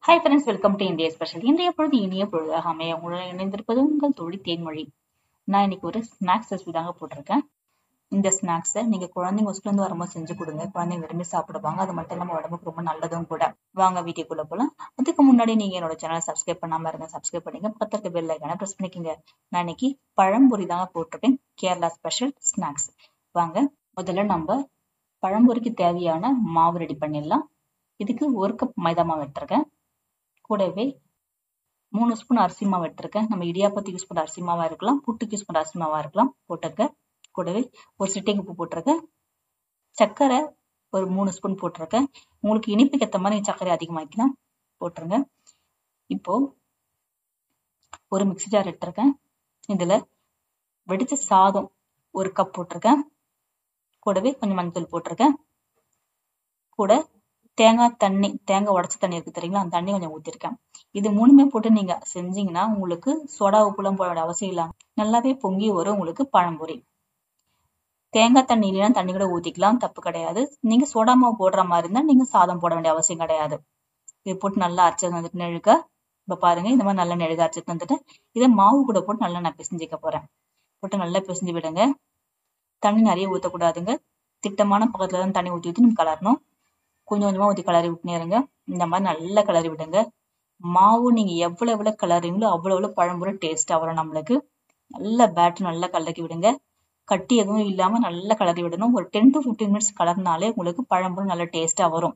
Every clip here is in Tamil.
hi friends welcome to India special இன்றைய பொழுது இனிய பொழுதாக அமைய உங்களுடன் இணைந்திருப்பது உங்கள் தோழி தேன்மொழி நான் இன்னைக்கு ஒரு ஸ்நாக்ஸ் ரெசிபி தாங்க போட்டிருக்கேன் இந்த ஸ்நாக்ஸை நீங்க குழந்தைங்க ஸ்கூல்ல இருந்து வரும்போது செஞ்சு கொடுங்க குழந்தைங்க விரும்பி சாப்பிடுவாங்க அது மட்டும் இல்லாம உடம்புக்கு ரொம்ப நல்லதும் கூட வாங்க வீடியோக்குள்ள போலாம் அதுக்கு முன்னாடி நீங்க என்னோட சேனலை சப்ஸ்கிரைப் பண்ணாம இருந்தா சப்ஸ்கிரைப் பண்ணுங்க பக்கத்துல இருக்க பெல் ஐக்கான பிரஸ் பண்ணிக்கோங்க நான் இன்னைக்கு பழம்பொரி தாங்க போட்டிருக்கேன் கேரளா ஸ்பெஷல் ஸ்நாக்ஸ் வாங்க முதல்ல நம்ம பழம்பொரிக்கு தேவையான மாவு ரெடி பண்ணிடலாம் இதுக்கு ஒரு கப் மைதா மாவு எடுத்திருக்கேன் கூடவே மூணு ஸ்பூன் அரிசி மாவு எடுத்திருக்கேன் நம்ம இடியாப்பத்துக்கு யூஸ் பண்ணுற அரிசி மாவா இருக்கலாம் புட்டுக்கு யூஸ் பண்ணுற அரிசி மாவா இருக்கலாம் போட்டுக்க கூடவே ஒரு சிட்டிங் உப்பு போட்டிருக்கேன் சர்க்கரை ஒரு மூணு ஸ்பூன் போட்டிருக்கேன் உங்களுக்கு இனிப்புக்கு ஏற்ற மாதிரி சர்க்கரை அதிகமாக்கலாம் போட்டுருங்க இப்போ ஒரு மிக்சி ஜார் எடுத்திருக்கேன் இதுல வெடிச்ச சாதம் ஒரு கப் போட்டிருக்கேன் கூடவே கொஞ்சம் மஞ்சள் போட்டிருக்கேன் கூட தேங்காய் தண்ணி தேங்காய் உடச்ச தண்ணி இருக்கு தெரியுங்களா அந்த தண்ணி கொஞ்சம் ஊத்திருக்கேன் இது மூணுமே போட்டு நீங்க செஞ்சீங்கன்னா உங்களுக்கு சோடா உப்புலாம் போட வேண்டிய அவசியம் இல்லாம நல்லாவே பொங்கி வரும் உங்களுக்கு பழம்பொரி தேங்காய் தண்ணி இல்லைன்னா தண்ணி கூட ஊத்திக்கலாம் தப்பு கிடையாது நீங்க சோடா மாவு போடுற மாதிரி இருந்தா நீங்க சாதம் போட வேண்டிய அவசியம் கிடையாது இது போட்டு நல்லா அரைச்சு வந்துட்டு நெழுக்க இப்ப பாருங்க இந்த மாதிரி நல்லா நெழுக அரைச்சிட்டு வந்துட்டு இதை மாவு கூட போட்டு நல்லா நான் பிசைஞ்சிக்க போறேன் போட்டு நல்லா பிசைஞ்சு விடுங்க தண்ணி நிறைய ஊற்றக்கூடாதுங்க திட்டமான பக்கத்துல தான் தண்ணி ஊற்றி ஊற்றி நம்ம கலரணும் கொஞ்சம் கொஞ்சமா ஊற்றி கிளறி விட்டுனேருங்க இந்த மாதிரி நல்லா கிளறி விடுங்க மாவு நீங்க எவ்வளவு எவ்வளவு கிளறீங்களோ அவ்வளவு எவ்வளவு பழம்புற டேஸ்டா வரும் நம்மளுக்கு நல்ல பேட்டர் நல்லா கலக்கி விடுங்க கட்டி எதுவும் இல்லாம நல்லா கிளறி விடணும் ஒரு டென் டு ஃபிஃப்டீன் மினிட்ஸ் கலர்னாலே உங்களுக்கு பழம்புறம் நல்ல டேஸ்டா வரும்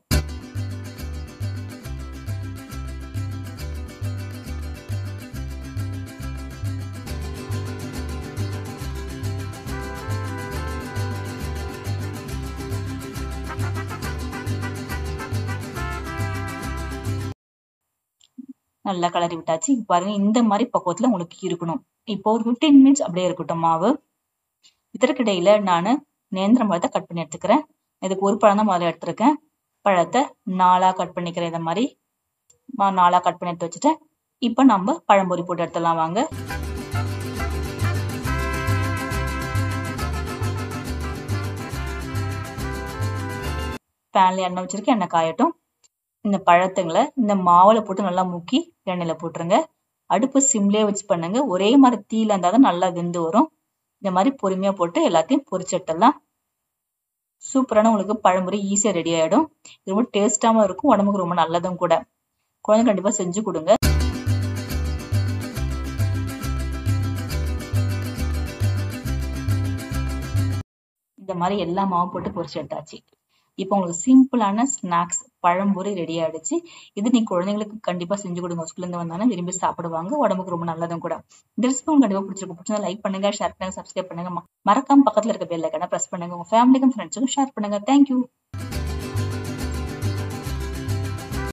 நல்லா கிளறி விட்டாச்சு பாருங்க இந்த மாதிரி பக்குவத்துல உங்களுக்கு இருக்கணும் இப்போ ஒரு ஃபிஃப்டீன் மினிட்ஸ் அப்படியே இருக்கட்டும் மாவு இதற்கிடையில நான் நேந்திரம் பழத்தை கட் பண்ணி எடுத்துக்கிறேன் இதுக்கு ஒரு பழம் தான் முதல்ல எடுத்திருக்கேன் பழத்தை நாலா கட் பண்ணிக்கிறேன் இந்த மாதிரி நாலா கட் பண்ணி எடுத்து வச்சுட்டேன் இப்போ நம்ம பழம்பொரி போட்டு எடுத்துடலாம் வாங்க பேன்ல எண்ணெய் வச்சிருக்கேன் எண்ணெய் காயட்டும் இந்த பழத்துங்களை இந்த மாவுல போட்டு நல்லா முக்கி எண்ணெயில போட்டுருங்க அடுப்பு சிம்லேயே வச்சு பண்ணுங்க ஒரே மாதிரி தீல இருந்தா தான் நல்லா வெந்து வரும் இந்த மாதிரி பொறுமையா போட்டு எல்லாத்தையும் பொரிச்சு எடுத்துடலாம் சூப்பரான உங்களுக்கு பழமுறை ஈஸியா ரெடி ஆயிடும் இது ரொம்ப டேஸ்டாவும் இருக்கும் உடம்புக்கு ரொம்ப நல்லதும் கூட குழந்தை கண்டிப்பா செஞ்சு கொடுங்க இந்த மாதிரி எல்லா மாவும் போட்டு பொரிச்சு எடுத்தாச்சு இப்போ உங்களுக்கு சிம்பிளான ஸ்நாக்ஸ் பழம்பொரி ரெடி ஆயிடுச்சு இது நீ குழந்தைங்களுக்கு கண்டிப்பா செஞ்சு கொடுங்க ஸ்கூல்ல இருந்து வந்தாலும் விரும்பி சாப்பிடுவாங்க உடம்புக்கு ரொம்ப நல்லதும் கூட இந்த ரெசிபி உங்களுக்கு கண்டிப்பா பிடிச்சிருக்கும் பிடிச்சா லைக் பண்ணுங்க ஷேர் பண்ணுங்க சப்ஸ்கிரைப் பண்ணுங்க மறக்காம பக்கத்துல இருக்க பெல் ஐக்கனை பிரஸ் பண்ணுங்க உங்க ஃபேமிலிக்கும் ஃப்ரெண்ட்ஸுக்கும் ஷேர் பண்ணுங்க தேங்க்யூ